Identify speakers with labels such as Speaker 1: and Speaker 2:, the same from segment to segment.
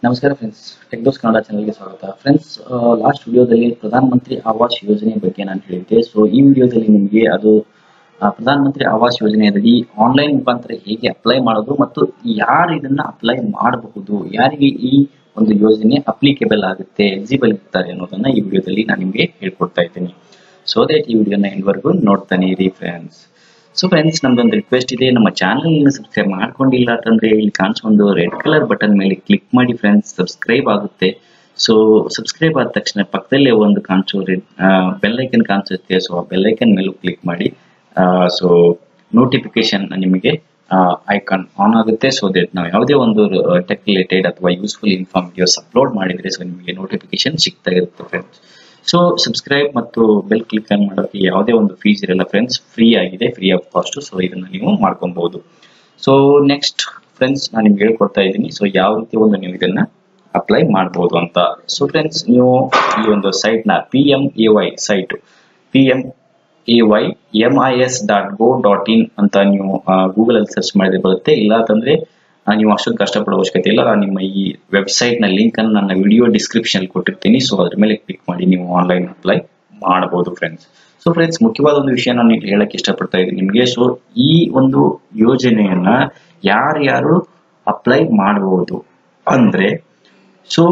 Speaker 1: ನಮಸ್ಕಾರ ಫ್ರೆಂಡ್ಸ್ ಟೆಕ್ಡೋಸ್ ಕನ್ನಡ ಚಾನಲ್ಗೆ ಸ್ವಾಗತ ಫ್ರೆಂಡ್ಸ್ ಲಾಸ್ಟ್ ವಿಡಿಯೋದಲ್ಲಿ ಪ್ರಧಾನ ಮಂತ್ರಿ ಆವಾಸ್ ಯೋಜನೆ ಬಗ್ಗೆ ನಾನು ಹೇಳಿದ್ದೆ ಸೊ ಈ ವಿಡಿಯೋದಲ್ಲಿ ನಿಮಗೆ ಅದು ಆ, ಪ್ರಧಾನ ಮಂತ್ರಿ ಆವಾಸ್ ಯೋಜನೆಯಲ್ಲಿ ಆನ್ಲೈನ್ ಮುಖಾಂತರ ಹೇಗೆ ಅಪ್ಲೈ ಮಾಡೋದು ಮತ್ತು ಯಾರು ಇದನ್ನ ಅಪ್ಲೈ ಮಾಡಬಹುದು ಯಾರಿಗೆ ಈ ಒಂದು ಯೋಜನೆ ಅಪ್ಲಿಕೇಬಲ್ ಆಗುತ್ತೆ ಎಲಿಜಿಬಲ್ ಇರ್ತಾರೆ ಅನ್ನೋದನ್ನ ಈ ವಿಡಿಯೋದಲ್ಲಿ ನಾನು ನಿಮಗೆ ಹೇಳ್ಕೊಡ್ತಾ ಇದ್ದೀನಿ ಸೊ ದಟ್ ಈ ವಿಡಿಯೋನ ಎಂಡ್ವರೆಗೂ ನೋಡ್ತಾನೆ ಇರಿ ಫ್ರೆಂಡ್ಸ್ ಸೊ ಫ್ರೆಂಡ್ಸ್ ನಮ್ದೊಂದು ರಿಕ್ವೆಸ್ಟ್ ಇದೆ ನಮ್ಮ ಚಾನಲ್ ಸಬ್ಸ್ಕ್ರೈಬ್ ಮಾಡ್ಕೊಂಡಿಲ್ಲ ಅಂತಂದ್ರೆ ಇಲ್ಲಿ ಕಾಣಿಸೋ ಒಂದು ರೆಡ್ ಕಲರ್ ಬಟನ್ ಮೇಲೆ ಕ್ಲಿಕ್ ಮಾಡಿ ಫ್ರೆಂಡ್ಸ್ ಸಬ್ಸ್ಕ್ರೈಬ್ ಆಗುತ್ತೆ ಸೊ ಸಬ್ಸ್ಕ್ರೈಬ್ ಆದ ತಕ್ಷಣ ಪಕ್ಕದಲ್ಲೇ ಒಂದು ಕಾಣಿಸೋ ರೆಡ್ ಬೆಲ್ ಐಕನ್ ಕಾಣಿಸುತ್ತೆ ಸೊ ಆ ಬೆಲ್ ಐಕನ್ ಮೇಲೂ ಕ್ಲಿಕ್ ಮಾಡಿ ಸೊ ನೋಟಿಫಿಕೇಶನ್ ನಿಮಗೆ ಐಕಾನ್ ಆನ್ ಆಗುತ್ತೆ ಸೊ ದಟ್ ನಾವು ಯಾವುದೇ ಒಂದು ಟೆಕ್ ರಿಲೇಟೆಡ್ ಅಥವಾ ಯೂಸ್ಫುಲ್ ಇನ್ಫಾರ್ಮ್ ವಿಡಿಯೋಸ್ ಅಪ್ಲೋಡ್ ಮಾಡಿದ್ರೆ ಸೊ ನಿಮಗೆ ನೋಟಿಫಿಕೇಶನ್ ಸಿಗ್ತಾ ಇರುತ್ತೆ ಫ್ರೆಂಡ್ಸ್ ಸೊ ಸಬ್ಸ್ಕ್ರೈಬ್ ಮತ್ತು ಬೆಲ್ ಕ್ಲಿಕ್ ಮಾಡೋಕ್ಕೆ ಯಾವುದೇ ಒಂದು ಫೀಸ್ ಇರಲ್ಲ ಫ್ರೆಂಡ್ಸ್ ಫ್ರೀ ಆಗಿದೆ ಫ್ರೀ ಆಫ್ ಕಾಸ್ಟ್ ಸೊ ಇದನ್ನ ನೀವು ಮಾಡ್ಕೊಬಹುದು ಸೊ ನೆಕ್ಸ್ಟ್ ಫ್ರೆಂಡ್ಸ್ ನಾನು ನಿಮ್ಗೆ ಹೇಳ್ಕೊಡ್ತಾ ಇದ್ದೀನಿ ಸೊ ಯಾವ ರೀತಿ ಒಂದು ನೀವು ಇದನ್ನ ಅಪ್ಲೈ ಮಾಡ್ಬೋದು ಅಂತ ಸೊ ಫ್ರೆಂಡ್ಸ್ ನೀವು ಈ ಒಂದು ಸೈಟ್ ನ P M A Y site P M A Y M I S dot go dot in ಅಂತ ನೀವು ಗೂಗಲ್ ಅಲ್ಲಿ ಸರ್ಚ್ ಮಾಡಿದ್ರೆ ಬರುತ್ತೆ ಇಲ್ಲ ಅಂತಂದ್ರೆ ಆ, ನೀವು ಅಷ್ಟೊಂದು ಕಷ್ಟಪಡೋ ಅವಶ್ಯಕತೆ ಇಲ್ಲ ನಾನು ನಿಮ್ಮ ಈ ವೆಬ್ಸೈಟ್ ನ ಲಿಂಕ್ ಅನ್ನು ನನ್ನ ವಿಡಿಯೋ ಡಿಸ್ಕ್ರಿಪ್ಷನ್ ಕೊಟ್ಟಿರ್ತೀನಿ ಸೊ ಅದ್ರ ಮೇಲೆ ಕ್ಲಿಕ್ ಮಾಡಿ ನೀವು ಆನ್ಲೈನ್ ಅಪ್ಲೈ ಮಾಡಬಹುದು ಫ್ರೆಂಡ್ಸ್ ಸೊ ಫ್ರೆಂಡ್ಸ್ ಮುಖ್ಯವಾದ ಒಂದು ವಿಷಯ ನಾನು ಇಲ್ಲಿ ಹೇಳಕ್ ಇಷ್ಟಪಡ್ತಾ ಇದ್ದೀನಿ ನಿಮಗೆ ಸೊ ಈ ಒಂದು ಯೋಜನೆಯನ್ನ ಯಾರ್ಯಾರು ಅಪ್ಲೈ ಮಾಡಬಹುದು ಅಂದ್ರೆ ಸೊ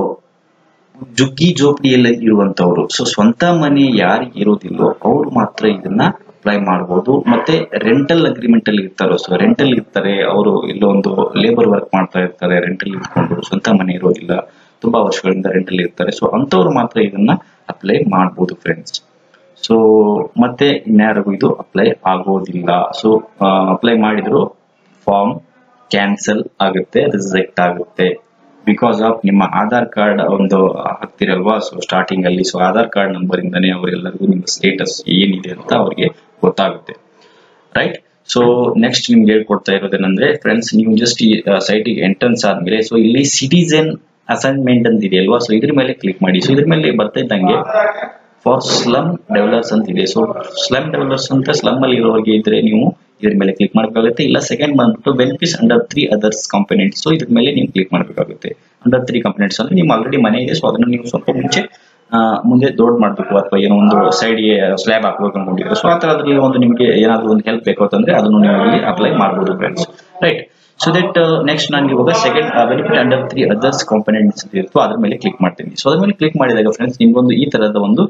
Speaker 1: ಜುಗ್ಗಿ ಜೋಪಡಿಯಲ್ಲಿ ಇರುವಂತವ್ರು ಸೊ ಸ್ವಂತ ಮನೆ ಯಾರಿಗೆ ಇರೋದಿಲ್ಲೋ ಅವ್ರು ಮಾತ್ರ ಇದನ್ನ ಅಪ್ಲೈ ಮಾಡಬಹುದು ಮತ್ತೆ ರೆಂಟಲ್ ಅಗ್ರಿಮೆಂಟ್ ಅಲ್ಲಿ ಇರ್ತಾರೋ ಸೊ ರೆಂಟಲ್ ಇರ್ತಾರೆ ಅವರು ಎಲ್ಲೋ ಒಂದು ಲೇಬರ್ ವರ್ಕ್ ಮಾಡ್ತಾ ಇರ್ತಾರೆ ರೆಂಟಲ್ ಇಟ್ಕೊಂಡು ಸ್ವಂತ ಮನೆ ಇರೋದಿಲ್ಲ ತುಂಬಾ ವರ್ಷಗಳಿಂದ ರೆಂಟಲ್ ಇರ್ತಾರೆ ಸೊ ಅಂತವ್ರು ಮಾತ್ರ ಇದನ್ನ ಅಪ್ಲೈ ಮಾಡಬಹುದು ಫ್ರೆಂಡ್ಸ್ ಸೊ ಮತ್ತೆ ಇನ್ಯಾರಿಗೂ ಇದು ಅಪ್ಲೈ ಆಗೋದಿಲ್ಲ ಸೊ ಅಪ್ಲೈ ಮಾಡಿದ್ರು ಫಾರ್ಮ್ ಕ್ಯಾನ್ಸಲ್ ಆಗುತ್ತೆ ರಿಜೆಕ್ಟ್ ಆಗುತ್ತೆ ಬಿಕಾಸ್ ಆಫ್ ನಿಮ್ಮ ಆಧಾರ್ ಕಾರ್ಡ್ ಒಂದು ಹಾಕ್ತಿರಲ್ವಾ ಸೊ ಸ್ಟಾರ್ಟಿಂಗ್ ಅಲ್ಲಿ ಸೊ ಆಧಾರ್ ಕಾರ್ಡ್ ನಂಬರ್ ಇಂದಾನೆ ಅವರೆಲ್ಲರಿಗೂ ನಿಮ್ಮ ಸ್ಟೇಟಸ್ ಏನಿದೆ ಅಂತ ಅವ್ರಿಗೆ ಗೊತ್ತಾಗುತ್ತೆ ರೈಟ್ ಸೊ ನೆಕ್ಸ್ಟ್ ನಿಮ್ಗೆ ಹೇಳ್ಕೊಡ್ತಾ ಇರೋದೇನಂದ್ರೆ ಫ್ರೆಂಡ್ಸ್ ನೀವು ಜಸ್ಟ್ ಈ ಸೈಟಿಗೆ ಎಂಟ್ರೆನ್ಸ್ ಆದ್ಮೇಲೆ ಸೊ ಇಲ್ಲಿ ಸಿಟಿಸನ್ ಅಸೈನ್ಮೆಂಟ್ ಅಂತ ಇದೆಯಲ್ವಾ ಸೊ ಇದ್ರ ಮೇಲೆ ಕ್ಲಿಕ್ ಮಾಡಿ ಸೊ ಇದ್ರ ಮೇಲೆ ಬರ್ತಾ ಇದ್ದಂಗೆ ಫಾರ್ ಸ್ಲಮ್ ಡೆವಲಪ್ಸ್ ಅಂತ ಇದೆ ಸೊ ಸ್ಲಮ್ ಡೆವಲಪ್ಸ್ ಅಂತ ಸ್ಲಮ್ ಅಲ್ಲಿ ಇರೋರಿಗೆ ಇದ್ರೆ ನೀವು ಇದ್ರ ಮೇಲೆ ಕ್ಲಿಕ್ ಮಾಡಬೇಕಾಗುತ್ತೆ ಇಲ್ಲ ಸೆಕೆಂಡ್ ಬಂದ್ಬಿಟ್ಟು benefits under three others components so ಇದ್ರ ಮೇಲೆ ನೀವು ಕ್ಲಿಕ್ ಮಾಡಬೇಕಾಗುತ್ತೆ ಅಂಡರ್ ತ್ರೀ ಕಾಂಪೊನೆಂಟ್ಸ್ ಅಂದ್ರೆ ನಿಮ್ ಆಲ್ರೆಡಿ ಮನೆ ಇದೆ ಸೊ ಅದನ್ನ ನೀವು ಸ್ವಲ್ಪ ಮುಂಚೆ ಆ, ಮುಂದೆ ದೊಡ್ಡ ಮಾಡಬೇಕು ಅಥವಾ ಏನೋ ಒಂದು ಸೈಡ್ಗೆ ಸ್ಲ್ಯಾಬ್ ಹಾಕ್ಬೇಕು ಅನ್ಕೊಂಡಿದ್ರೆ ಸೊ ಆ ತರದ್ರಲ್ಲಿ ಒಂದು ನಿಮಗೆ ಏನಾದ್ರು ಒಂದು ಹೆಲ್ಪ್ ಬೇಕು ಅಂತಂದ್ರೆ ಅದನ್ನು ನೀವು ಇಲ್ಲಿ ಅಪ್ಲೈ ಮಾಡಬಹುದು friends right so that next ನಾನು ಇವಾಗ second benefit under three others components ಇರುತ್ತೋ ಅದ್ರ ಮೇಲೆ ಕ್ಲಿಕ್ ಮಾಡ್ತೀನಿ ಸೊ ಅದ್ರ ಮೇಲೆ ಕ್ಲಿಕ್ ಮಾಡಿದಾಗ ಫ್ರೆಂಡ್ಸ್ ನಿಮ್ಗೊಂದು ಈ ತರದ ಒಂದು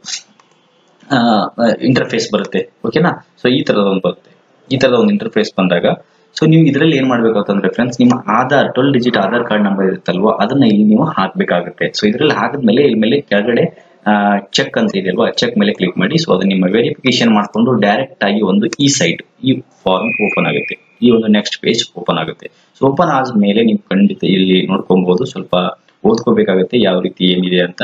Speaker 1: ಇಂಟರ್ಫೇಸ್ ಬರುತ್ತೆ ಓಕೆನಾ ಸೊ ಈ ತರದ ಒಂದು ಬರುತ್ತೆ ಈ ತರದ ಒಂದು ಇಂಟರ್ಫೇಸ್ ಬಂದಾಗ ಸೊ ನೀವು ಇದರಲ್ಲಿ ಏನ್ ಮಾಡ್ಬೇಕಂತಂದ್ರೆ ಫ್ರೆಂಡ್ಸ್ ನಿಮ್ಮ Aadhaar twelve digit Aadhaar card number ಇರುತ್ತಲ್ವಾ ಅದನ್ನ ಇಲ್ಲಿ ನೀವು ಹಾಕ್ಬೇಕಾಗುತ್ತೆ ಸೊ ಇದರಲ್ಲಿ ಹಾಕಿದ್ಮೇಲೆ ಇಲ್ಲಿ ಮೇಲೆ ಕೆಳಗಡೆ ಚೆಕ್ ಅಂತ ಇದೆಯಲ್ವಾ ಚೆಕ್ ಮೇಲೆ ಕ್ಲಿಕ್ ಮಾಡಿ ಸೊ ಅದು ನಿಮ್ಮ ವೆರಿಫಿಕೇಶನ್ ಮಾಡ್ಕೊಂಡು ಡೈರೆಕ್ಟ್ ಆಗಿ ಒಂದು ಈ ಸೈಟ್ ಈ ಫಾರ್ಮ್ ಓಪನ್ ಆಗುತ್ತೆ ಈ ಒಂದು ನೆಕ್ಸ್ಟ್ ಪೇಜ್ ಓಪನ್ ಆಗುತ್ತೆ ಸೊ ಓಪನ್ ಆದ್ಮೇಲೆ ನೀವು ಖಂಡಿತ ಇಲ್ಲಿ ನೋಡ್ಕೊಬಹುದು ಸ್ವಲ್ಪ ಓದ್ಕೋಬೇಕಾಗುತ್ತೆ ಯಾವ ರೀತಿ ಏನಿದೆ ಅಂತ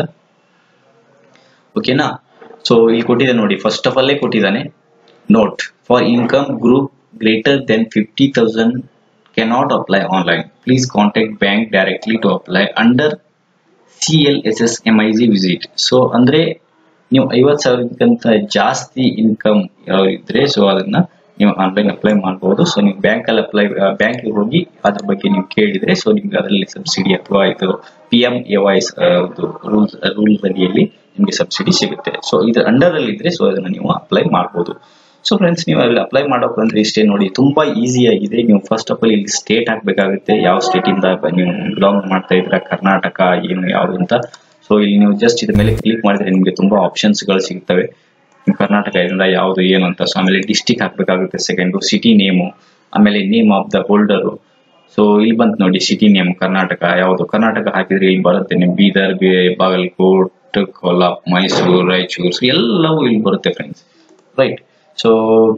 Speaker 1: ಓಕೆನಾ ಸೊ ಇಲ್ಲಿ ಕೊಟ್ಟಿದೆ ನೋಡಿ ಫಸ್ಟ್ ಆಫ್ ಅಲ್ಲೇ ಕೊಟ್ಟಿದ್ದಾನೆ note for income group greater than fifty thousand cannot apply online please contact bank directly to apply under C L S S M I G visit so ಅಂದ್ರೆ ನೀವು ಐವತ್ ಸಾವಿರಕ್ಕಿಂತ ಜಾಸ್ತಿ ಇನ್ಕಮ್ ಇದ್ರೆ ಸೊ ಅದನ್ನ ನೀವು ಆನ್ಲೈನ್ ಅಪ್ಲೈ ಮಾಡಬಹುದು so ನೀವು ಬ್ಯಾಂಕ್ ಅಲ್ಲಿ ಅಪ್ಲೈ ಬ್ಯಾಂಕ್ ಹೋಗಿ ಅದ್ರ ಬಗ್ಗೆ ನೀವು ಕೇಳಿದ್ರೆ ಸೊ ನಿಮ್ಗೆ ಅದರಲ್ಲಿ ಸಬ್ಸಿಡಿ ಅಥವಾ ಇದು P M A Y's rules rules ಅಡಿಯಲ್ಲಿ ನಿಮಗೆ ಸಬ್ಸಿಡಿ ಸಿಗುತ್ತೆ ಸೊ ಇದ್ರ ಅಂಡರ್ ಅಲ್ಲಿ ಇದ್ರೆ ಸೊ ಅದನ್ನ ನೀವು ಅಪ್ಲೈ ಮಾಡಬಹುದು ಸೊ ಫ್ರೆಂಡ್ಸ್ ನೀವು ಅಲ್ಲಿ ಅಪ್ಲೈ ಮಾಡೋಕೆ ಅಂದ್ರೆ ಇಷ್ಟೇ ನೋಡಿ ತುಂಬಾ ಈಸಿ ಆಗಿದೆ ನೀವು ಫಸ್ಟ್ ಆಫ್ ಆಲ್ ಇಲ್ಲಿ ಸ್ಟೇಟ್ ಹಾಕ್ಬೇಕಾಗುತ್ತೆ ಯಾವ ಸ್ಟೇಟ್ ಇಂದ ನೀವು ಬಿಲಾಂಗ್ ಮಾಡ್ತಾ ಇದ್ರ ಕರ್ನಾಟಕ ಏನು ಯಾವ್ದು ಅಂತ ಸೊ ಇಲ್ಲಿ ನೀವು ಜಸ್ಟ್ ಇದ್ರ ಮೇಲೆ ಕ್ಲಿಕ್ ಮಾಡಿದ್ರೆ ನಿಮಗೆ ತುಂಬಾ ಆಪ್ಷನ್ಸ್ ಗಳು ಸಿಗ್ತವೆ ನೀವು ಕರ್ನಾಟಕದಿಂದ ಯಾವ್ದು ಏನು ಅಂತ ಸೊ ಆಮೇಲೆ ಡಿಸ್ಟಿಕ್ ಹಾಕ್ಬೇಕಾಗುತ್ತೆ ಸೆಕೆಂಡು ಸಿಟಿ ನೇಮು ಆಮೇಲೆ name of the holder so ಇಲ್ಲಿ ಬಂತು ನೋಡಿ ಸಿಟಿ ನೇಮ್ ಕರ್ನಾಟಕ ಯಾವುದು ಕರ್ನಾಟಕ ಹಾಕಿದ್ರೆ ಇಲ್ಲಿ ಬರುತ್ತೆ ನಿಮ್ ಬೀದರ್ ಬಿ- ಬಾಗಲಕೋಟ್ ಕೋಲಾಪ್ ಮೈಸೂರು ರಾಯಚೂರು ಸೊ ಎಲ್ಲವೂ ಇಲ್ಲಿ ಬರುತ್ತೆ ಫ್ರೆಂಡ್ಸ್ ರೈಟ್ ಸೊ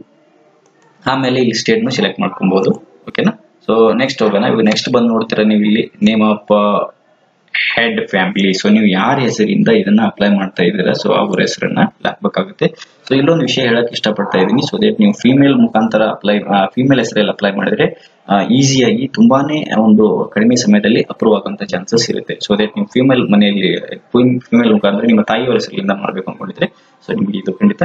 Speaker 1: ಆಮೇಲೆ ಇಲ್ಲಿ ಸ್ಟೇಟ್ನು ಸೆಲೆಕ್ಟ್ ಮಾಡ್ಕೊಬಹುದು ಓಕೆನಾ ಸೊ ನೆಕ್ಸ್ಟ್ ಹೋಗೋಣ ಇವಾಗ ನೆಕ್ಸ್ಟ್ ಬಂದು ನೋಡ್ತೀರಾ ನೀವು ಇಲ್ಲಿ name of head family so ನೀವು ಯಾರ ಹೆಸರಿಂದ ಇದನ್ನ ಅಪ್ಲೈ ಮಾಡ್ತಾ ಇದ್ದೀರಾ ಸೊ ಅವ್ರ ಹೆಸರನ್ನ ಹಾಕ್ಬೇಕಾಗುತ್ತೆ ಸೊ ಇಲ್ಲೊಂದು ವಿಷಯ ಹೇಳಕ್ ಇಷ್ಟಪಡ್ತಾ ಇದ್ದೀನಿ ಸೊ ದಟ್ ನೀವು ಫಿಮೇಲ್ ಮುಖಾಂತರ ಅಪ್ಲೈ ಫಿಮೇಲ್ ಹೆಸರಲ್ಲಿ ಅಪ್ಲೈ ಮಾಡಿದ್ರೆ ಈಸಿಯಾಗಿ ತುಂಬಾನೇ ಒಂದು ಕಡಿಮೆ ಸಮಯದಲ್ಲಿ ಅಪ್ರೂವ್ ಆಗುವಂತ ಚಾನ್ಸಸ್ ಇರುತ್ತೆ ಸೊ ದಟ್ ನೀವು ಫಿಮೇಲ್ ಮನೆಯಲ್ಲಿ ಫಿಮೇಲ್ ಮುಖಾಂತರ ನಿಮ್ಮ ತಾಯಿಯವರ ಹೆಸರಿಂದ ಮಾಡ್ಬೇಕು ಅನ್ಕೊಂಡಿದ್ರೆ ಸೊ ನಿಮ್ಗೆ ಇದು ಖಂಡಿತ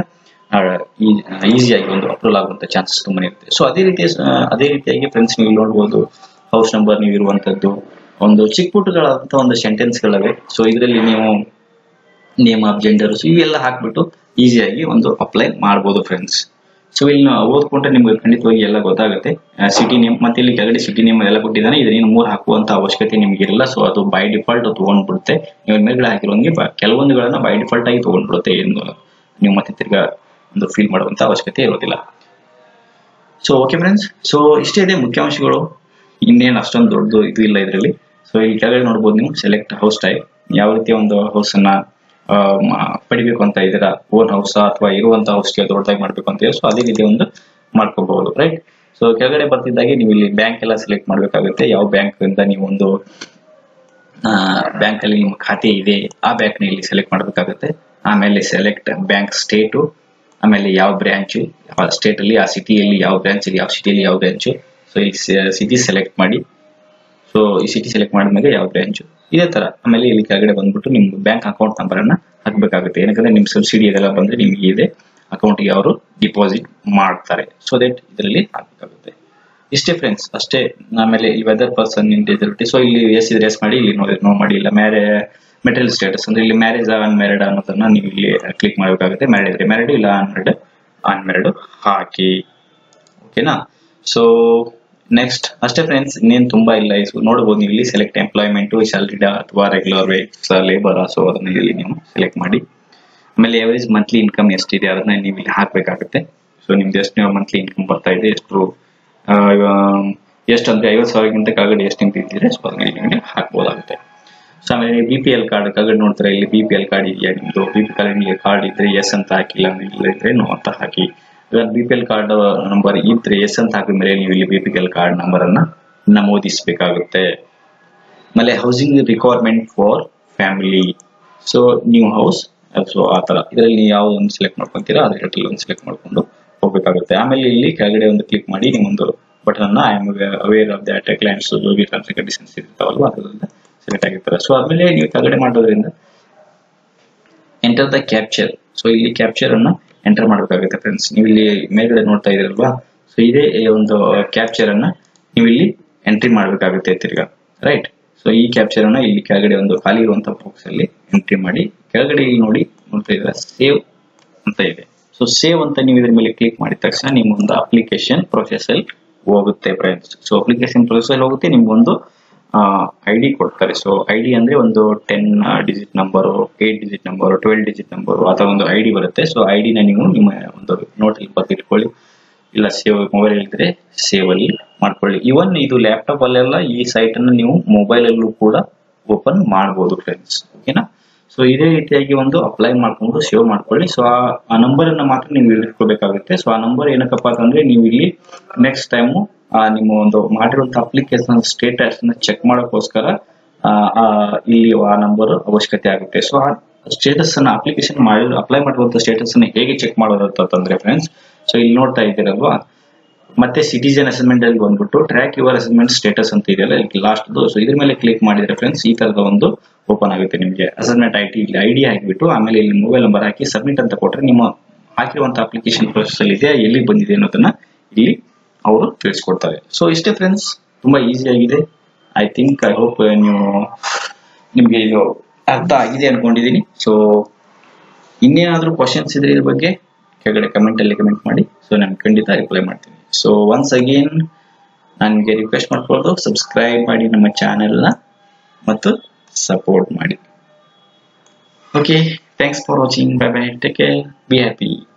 Speaker 1: ಈಸಿಯಾಗಿ ಒಂದು ಅಪ್ರೂವಲ್ ಆಗುವಂತ ಚಾನ್ಸಸ್ ತುಂಬಾ ಇರುತ್ತೆ ಸೊ ಅದೇ ರೀತಿ ಅದೇ ರೀತಿಯಾಗಿ ಫ್ರೆಂಡ್ಸ್ ನೀವು ಇಲ್ಲಿ ನೋಡ್ಬೋದು ಹೌಸ್ ನಂಬರ್ ನೀವು ಇರುವಂತದ್ದು ಒಂದು ಚಿಕ್ಕ ಪುಟ್ಟಗಳಾದಂತ ಒಂದು ಸೆಂಟೆನ್ಸ್ಗಳಿವೆ ಸೊ ಇದರಲ್ಲಿ ನೀವು ನೇಮ್ ಆಫ್ ಜೆಂಡರ್ಸ್ ಇವೆಲ್ಲ ಹಾಕ್ಬಿಟ್ಟು ಈಸಿಯಾಗಿ ಒಂದು ಅಪ್ಲೈ ಮಾಡ್ಬೋದು ಫ್ರೆಂಡ್ಸ್ ಸೊ ಇಲ್ಲಿ ನಾವು ಓದ್ಕೊಂಡ್ರೆ ನಿಮ್ಗೆ ಖಂಡಿತವಾಗಿ ಎಲ್ಲ ಗೊತ್ತಾಗುತ್ತೆ ಸಿಟಿ ನೇಮ್ ಮತ್ತೆ ಇಲ್ಲಿ ಕೆಳಗಡೆ ಸಿಟಿ ನೇಮ್ ಎಲ್ಲ ಕೊಟ್ಟಿದ್ದಾನೆ ಇದನ್ನ ಮೂರು ಹಾಕುವಂತ ಅವಶ್ಯಕತೆ ನಿಮ್ಗೆ ಇರಲ್ಲ ಸೊ ಅದು ಬೈ ಡಿಫಾಲ್ಟ್ ತಗೊಂಡ್ಬಿಡುತ್ತೆ ನೀವು ಮೇಲ್ಗಡೆ ಹಾಕಿರೋಂಗೆ ಬ- ಕೆಲವೊಂದುಗಳನ್ನ ಬೈ ಡಿಫಾಲ್ಟ್ ಆಗಿ ತಗೊಂಡ್ಬಿಡುತ್ತೆ ಏನು ನೀವು ಮತ್ತೆ ತಿರ್ಗಾ ಒಂದು ಫೀಲ್ ಮಾಡುವಂತ ಅವಶ್ಯಕತೆ ಇರೋದಿಲ್ಲ ಸೊ ಓಕೆ ಫ್ರೆಂಡ್ಸ್ ಸೊ ಇಷ್ಟೇ ಇದೆ ಮುಖ್ಯಾಂಶಗಳು ಇನ್ನೇನು ಅಷ್ಟೊಂದು ದೊಡ್ಡದು ಇದು ಇಲ್ಲ ಇದರಲ್ಲಿ ಸೊ ಇಲ್ಲಿ ಕೆಳಗಡೆ ನೋಡ್ಬೋದು ನೀವು ಸೆಲೆಕ್ಟ್ ಹೌಸ್ ಟೈಪ್ ಯಾವ ರೀತಿಯ ಒಂದು ಹೌಸ್ ಅನ್ನ ಆ, ಮ- ಪಡಿಬೇಕು ಅಂತ ಇದ್ದೀರಾ ಓನ್ ಹೌಸ್ ಅಥವಾ ಇರುವಂತ ಹೌಸ್ಗೆ ದೊಡ್ಡದಾಗಿ ಮಾಡ್ಬೇಕು ಅಂತ ಹೇಳಿ ಸೊ ಅದೇ ರೀತಿ ಒಂದು ಮಾಡ್ಕೋಬಹುದು ರೈಟ್ ಸೊ ಕೆಳಗಡೆ ಬರ್ತಿದ್ದಾಗೆ ನೀವು ಇಲ್ಲಿ ಬ್ಯಾಂಕ್ ಎಲ್ಲ ಸೆಲೆಕ್ಟ್ ಮಾಡ್ಬೇಕಾಗುತ್ತೆ ಯಾವ ಬ್ಯಾಂಕ್ ಇಂದ ನೀವು ಒಂದು ಬ್ಯಾಂಕ್ ಅಲ್ಲಿ ನಿಮ್ಮ ಖಾತೆ ಇದೆ ಆ ಬ್ಯಾಂಕ್ ನ ಇಲ್ಲಿ ಸೆಲೆಕ್ಟ್ ಮಾಡಬೇಕಾಗುತ್ತೆ ಆಮೇಲೆ ಸೆಲೆಕ್ಟ್ ಬ್ಯಾಂಕ್ ಸ್ಟೇಟು ಆಮೇಲೆ ಯಾವ ಬ್ರಾಂಚು ಯಾವ ಸ್ಟೇಟ್ ಅಲ್ಲಿ ಆ ಸಿಟಿಯಲ್ಲಿ ಯಾವ ಬ್ರಾಂಚ್ ಅಲ್ಲಿ ಯಾವ ಸಿಟಿಯಲ್ಲಿ ಯಾವ ಬ್ರಾಂಚು ಸೊ ಈ ಸಿಟಿ ಸೆಲೆಕ್ಟ್ ಮಾಡಿ ಸೊ ಈ ಸಿಟಿ ಸೆಲೆಕ್ಟ್ ಮಾಡಿದ್ಮೇಲೆ ಯಾವ ಬ್ರಾಂಚ್ ಇದೇ ತರ ಆಮೇಲೆ ಇಲ್ಲಿ ಕೆಳಗಡೆ ಬಂದ್ಬಿಟ್ಟು ನಿಮ್ಗೆ ಬ್ಯಾಂಕ್ ಅಕೌಂಟ್ ನಂಬರ್ ಅನ್ನ ಹಾಕ್ಬೇಕಾಗುತ್ತೆ ಏನಂದ್ರೆ ನಿಮ್ ಸಬ್ಸಿಡಿ ಅದೆಲ್ಲ ಬಂದ್ರೆ ನಿಮಗೆ ಇದೆ ಅಕೌಂಟ್ಗೆ ಅವರು ಡಿಪಾಸಿಟ್ ಮಾಡ್ತಾರೆ ಸೊ ದಟ್ ಇದರಲ್ಲಿ ಹಾಕ್ಬೇಕಾಗುತ್ತೆ ಇಷ್ಟೇ ಫ್ರೆಂಡ್ಸ್ ಅಷ್ಟೇ ಆಮೇಲೆ ಈ whether person in disability so ಇಲ್ಲಿ ಎಸ್ ಇದ್ರೆ ಎಸ್ ಮಾಡಿ ಇಲ್ಲಿ ನೋ ನೋ ಮಾಡಿ ಇಲ್ಲ ಮ್ಯಾರೇ ಮೆಟೀರಿಯಲ್ ಸ್ಟೇಟಸ್ ಅಂದ್ರೆ ಇಲ್ಲಿ ಮ್ಯಾರೇಜ್ ಅನ್ಮ್ಯಾರಿಡ್ ಅನ್ನೋದನ್ನ ನೀವು ಇಲ್ಲಿ ಕ್ಲಿಕ್ ಮಾಡಬೇಕಾಗುತ್ತೆ ಮ್ಯಾರಿಡ್ ಇದ್ರೆ ಮ್ಯಾರಿಡ್ ಇಲ್ಲ ಅನ್ಮ್ಯಾರಿಡ್ ಅನ್ಮ್ಯಾರಿಡ್ ಹಾಕಿ ಓಕೆನಾ ಸೊ ನೆಕ್ಸ್ಟ್ ಅಷ್ಟೇ ಫ್ರೆಂಡ್ಸ್ ಇನ್ನೇನು ತುಂಬಾ ಇಲ್ಲ ಇದು ನೋಡಬಹುದು ನೀವು ಇಲ್ಲಿ ಸೆಲೆಕ್ಟ್ ಎಂಪ್ಲಾಯ್ಮೆಂಟ್ ಸ್ಯಾಲರಿಡ್ ಅಥವಾ ರೆಗ್ಯುಲರ್ ವೇಜ್ ಲೇಬರ್ ಸೊ ಅದನ್ನ ಇಲ್ಲಿ ನೀವು ಸೆಲೆಕ್ಟ್ ಮಾಡಿ ಆಮೇಲೆ ಎವರೇಜ್ ಮಂತ್ಲಿ ಇನ್ಕಮ್ ಎಷ್ಟಿದೆ ಅದನ್ನ ನೀವು ಇಲ್ಲಿ ಹಾಕ್ಬೇಕಾಗುತ್ತೆ ಸೊ ನಿಮ್ದು ಎಷ್ಟು ಮಂತ್ಲಿ ಇನ್ಕಮ್ ಬರ್ತಾ ಇದೆ ಎಷ್ಟು ಆ, ಎಷ್ಟು ಅಂದ್ರೆ ಐವತ್ತು ಸಾವಿರಕ್ಕಿಂತ ಕೆಳಗಡೆ ಎಷ್ಟು ನಿಂತಿದ್ದೀರಿ ಸೊ ಅದನ್ನ ಇಲ್ಲಿ ನೀವು ಹಾಕ್ಬೋದಾಗುತ್ತೆ ಸೊ ಆಮೇಲೆ ಬಿ ಪಿ ಎಲ್ ಕಾರ್ಡ್ ಕೆಳಗಡೆ ನೋಡ್ತಾರೆ ಇಲ್ಲಿ ಬಿ ಪಿ ಎಲ್ ಕಾರ್ಡ್ ಇದೆಯಾ ನಿಮ್ದು ಬಿ ಪಿ ಎಲ್ ಕಾರ್ಡ್ ಇದ್ರೆ ಎಸ್ ಅಂತ ಹಾಕಿಲ್ಲ ಇಲ್ಲ ಇದ್ರೆ ನೋ ಅಂತ ಹಾಕಿ B P L card number ಇದ್ರೆ ಎಸ್ ಅಂತ ಹಾಕಿದ ಮೇಲೆ ನೀವು ಇಲ್ಲಿ B P L card number ಅನ್ನ ನಮೂದಿಸಬೇಕಾಗುತ್ತೆ ಆಮೇಲೆ housing requirement for family so new house so ಆ ತರ ಇದರಲ್ಲಿ ನೀವು ಯಾವ್ದೊಂದು ಸೆಲೆಕ್ಟ್ ಮಾಡ್ಕೊಂತೀರಾ ಅದ್ರ ಟೈಟಲ್ ಒಂದು ಸೆಲೆಕ್ಟ್ ಮಾಡ್ಕೊಂಡು ಹೋಗ್ಬೇಕಾಗುತ್ತೆ ಆಮೇಲೆ ಇಲ್ಲಿ ಕೆಳಗಡೆ ಒಂದು ಕ್ಲಿಕ್ ಮಾಡಿ ನಿಮ್ಮೊಂದು ಬಟನ್ ಅನ್ನ I am aware of that clients conditions ಇರ್ತಾವಲ್ವಾ ಅದರಿಂದ ಸೆಲೆಕ್ಟ್ ಆಗಿರ್ತಾರೆ ಸೊ ಆಮೇಲೆ ನೀವು ಕೆಳಗಡೆ ಮಾಡೋದ್ರಿಂದ ಎಂಟರ್ ದ ಕ್ಯಾಪ್ಚರ್ ಸೊ ಇಲ್ಲಿ ಕ್ಯಾಪ್ಚರ್ ಅನ್ನ ಎಂಟರ್ ಮಾಡಬೇಕಾಗುತ್ತೆ ಫ್ರೆಂಡ್ಸ್ ನೀವು ಇಲ್ಲಿ ಮೇಲ್ಗಡೆ ನೋಡ್ತಾ ಇದ್ದೀರಲ್ವಾ ಸೊ ಇದೇ ಒಂದು ಕ್ಯಾಪ್ಚರ್ ಅನ್ನ ನೀವು ಇಲ್ಲಿ ಎಂಟ್ರಿ ಮಾಡಬೇಕಾಗುತ್ತೆ ತಿರ್ಗಾ ರೈಟ್ ಸೊ ಈ ಕ್ಯಾಪ್ಚರ್ ಅನ್ನ ಇಲ್ಲಿ ಕೆಳಗಡೆ ಒಂದು ಖಾಲಿ ಇರುವಂತಹ ಬಾಕ್ಸ್ ಅಲ್ಲಿ ಎಂಟ್ರಿ ಮಾಡಿ ಕೆಳಗಡೆ ಇಲ್ಲಿ ನೋಡಿ ನೋಡ್ತಾ ಇದ್ದೀರಾ ಸೇವ್ ಅಂತ ಇದೆ ಸೊ ಸೇವ್ ಅಂತ ನೀವು ಇದ್ರ ಮೇಲೆ ಕ್ಲಿಕ್ ಮಾಡಿದ ತಕ್ಷಣ ನಿಮ್ಮ ಒಂದು ಅಪ್ಲಿಕೇಶನ್ ಪ್ರೊಸೆಸ್ ಅಲ್ಲಿ ಹೋಗುತ್ತೆ ಫ್ರೆಂಡ್ಸ್ ಸೊ ಅಪ್ಲಿಕೇಶನ್ ಪ್ರೊಸೆಸ್ ಅಲ್ಲಿ ಹೋಗುತ್ತೆ ನಿಮ್ಗೊಂದು ಐ ಡಿ ಕೊಡ್ತಾರೆ ಸೊ ಐ ಡಿ ಅಂದ್ರೆ ಒಂದು ten digit number eight digit number twelve digit number ಅಥವಾ ಒಂದು ಐ ಡಿ ಬರುತ್ತೆ ಸೊ ಐ ಡಿನ ನೀವು ನಿಮ್ಮ ಒಂದು ನೋಟಲ್ಲಿ ಬರ್ದಿಟ್ಕೊಳ್ಳಿ ಇಲ್ಲ ಸೇವ್ ಮೊಬೈಲ್ ಇದ್ರೆ ಸೇವ್ ಅಲ್ಲಿ ಮಾಡ್ಕೊಳ್ಳಿ ಇವನ್ ಇದು ಲ್ಯಾಪ್ಟಾಪ್ ಅಲ್ಲೆಲ್ಲ ಈ ಸೈಟ್ ಅನ್ನು ನೀವು ಮೊಬೈಲ್ ಅಲ್ಲೂ ಕೂಡ ಓಪನ್ ಮಾಡಬಹುದು ಫ್ರೆಂಡ್ಸ್ ಓಕೆನಾ ಸೊ ಇದೇ ರೀತಿಯಾಗಿ ಒಂದು ಅಪ್ಲೈ ಮಾಡ್ಕೊಂಡು ಸೇವ್ ಮಾಡ್ಕೊಳ್ಳಿ ಸೊ ಆ ನಂಬರ್ ಅನ್ನ ಮಾತ್ರ ನೀವು ಇಟ್ಕೋಬೇಕಾಗುತ್ತೆ ಸೊ ಆ ನಂಬರ್ ಏನಕ್ಕಪ್ಪ ಅಂತಂದ್ರೆ ನೀವು ಇಲ್ಲಿ ನೆಕ್ಸ್ಟ್ ಟೈಮು ನಿಮ್ಮ ಒಂದು ಮಾಡಿರುವಂತ ಅಪ್ಲಿಕೇಶನ್ ಸ್ಟೇಟಸ್ ನ ಚೆಕ್ ಮಾಡೋಕ್ಕೋಸ್ಕರ ಆ, ಆ, ಇಲ್ಲಿ ಆ ನಂಬರ್ ಅವಶ್ಯಕತೆ ಆಗುತ್ತೆ ಸೊ ಆ ಸ್ಟೇಟಸ್ ಅನ್ನ ಅಪ್ಲಿಕೇಶನ್ ಮಾಡಿ ಅಪ್ಲೈ ಮಾಡುವಂತ ಸ್ಟೇಟಸ್ ಅನ್ನ ಹೇಗೆ ಚೆಕ್ ಮಾಡೋದು ಅಂತಂದ್ರೆ ಫ್ರೆಂಡ್ಸ್ ಸೊ ಇಲ್ಲಿ ನೋಡ್ತಾ ಇದ್ದೀರಲ್ವಾ ಮತ್ತೆ ಸಿಟಿಜನ್ ಅಸೆಸ್ಮೆಂಟ್ ಅಲ್ಲಿ ಬಂದ್ಬಿಟ್ಟು ಟ್ರ್ಯಾಕ್ ಯುವರ್ ಅಸೆಸ್ಮೆಂಟ್ ಸ್ಟೇಟಸ್ ಅಂತ ಇದೆಯಲ್ಲ ಇಲ್ಲಿ ಲಾಸ್ಟ್ ಸೊ ಇದ್ರ ಮೇಲೆ ಕ್ಲಿಕ್ ಮಾಡಿದ್ರೆ ಫ್ರೆಂಡ್ಸ್ ಈ ತರದ ಒಂದು ಓಪನ್ ಆಗುತ್ತೆ ನಿಮಗೆ ಅಸೆಸ್ಮೆಂಟ್ ಐ ಟಿ ಇಲ್ಲಿ ಐಡಿ ಹಾಕಿಬಿಟ್ಟು ಆಮೇಲೆ ಇಲ್ಲಿ ಮೊಬೈಲ್ ನಂಬರ್ ಹಾಕಿ ಸಬ್ಮಿಟ್ ಅಂತ ಕೊಟ್ರೆ ನಿಮ್ಮ ಹಾಕಿರುವಂತ ಅಪ್ಲಿಕೇಶನ್ ಪ್ರೊಸೆಸ್ ಅಲ್ಲಿ ಇದೆ ಎಲ್ಲಿ ಬಂದಿದೆ ಅನ್ನೋದನ್ನ ಇಲ್ಲಿ ಅವರು ತಿಳಿಸ್ಕೊಡ್ತಾರೆ ಸೊ ಇಷ್ಟೇ ಫ್ರೆಂಡ್ಸ್ ತುಂಬಾ ಈಸಿ ಆಗಿದೆ ಐ ಥಿಂಕ್ ಐ ಹೋಪ್ ನೀವು ನಿಮ್ಗೆ ಇದು ಅರ್ಥ ಆಗಿದೆ ಅನ್ಕೊಂಡಿದೀನಿ ಸೊ ಇನ್ನೇನಾದ್ರೂ ಕ್ವಶನ್ಸ್ ಇದ್ರೆ ಇದ್ರ ಬಗ್ಗೆ ಕೆಳಗಡೆ ಕಮೆಂಟ್ ಅಲ್ಲಿ ಕಮೆಂಟ್ ಮಾಡಿ ಸೊ ನಾನು ಖಂಡಿತ ರಿಪ್ಲೈ ಮಾಡ್ತೀನಿ ಸೊ ಒನ್ಸ್ ಅಗೇನ್ ನನಗೆ ರಿಕ್ವೆಸ್ಟ್ ಮಾಡ್ಕೊಳ್ಳೋದು ಸಬ್ಸ್ಕ್ರೈಬ್ ಮಾಡಿ ನಮ್ಮ ಚಾನೆಲ್ನ ಮತ್ತು ಸಪೋರ್ಟ್ ಮಾಡಿ okay thanks for watching bye bye take care be happy